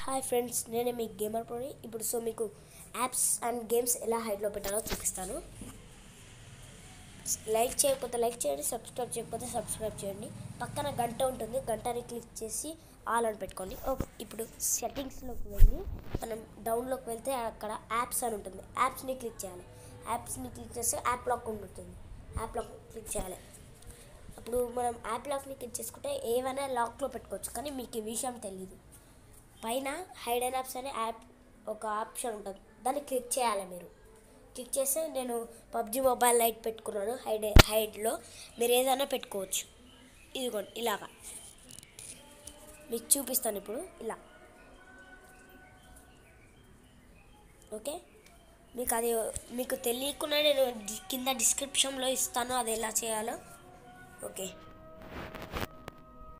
hi friends నేనే మీ gamer ప్రోని ఇప్పుడు so మీకు యాప్స్ అండ్ గేమ్స్ ఎలా హైడ్లో పెట్టాలో చూపిస్తాను లైక్ చేయకపోతే లైక్ చేయండి సబ్స్క్రైబ్ చేయకపోతే సబ్స్క్రైబ్ చేయండి పక్కన గంట ఉంటుంది గంటని క్లిక్ చేసి ఆల్ అని పెట్టుకోండి ఓకే ఇప్పుడు సెట్టింగ్స్లోకి వెళ్ళి మనం డౌన్లోకి వెళ్తే అక్కడ యాప్స్ అని ఉంటుంది యాప్స్ని క్లిక్ చేయాలి యాప్స్ని క్లిక్ చేస్తే యాప్ లాక్ ఉంటుంది యాప్ లాక్ క్లిక్ చేయాలి అప్పుడు మనం యాప్ లాక్ని క్లిక్ చేసుకుంటే ఏవైనా లాక్లో పెట్టుకోవచ్చు కానీ మీకు ఈ విషయం తెలియదు పైన హైడ్ అండ్ యాప్స్ అనే యాప్ ఒక ఆప్షన్ ఉంటుంది దాన్ని క్లిక్ చేయాలి మీరు క్లిక్ చేస్తే నేను పబ్జి మొబైల్ లైట్ పెట్టుకున్నాను హైడ్ హైడ్లో మీరు ఏదైనా పెట్టుకోవచ్చు ఇదిగోండి ఇలాగా మీకు చూపిస్తాను ఇప్పుడు ఇలా ఓకే మీకు అది మీకు తెలియకుండా నేను డి- కింద డిస్క్రిప్షన్లో ఇస్తాను అది ఎలా చేయాలో ఓకే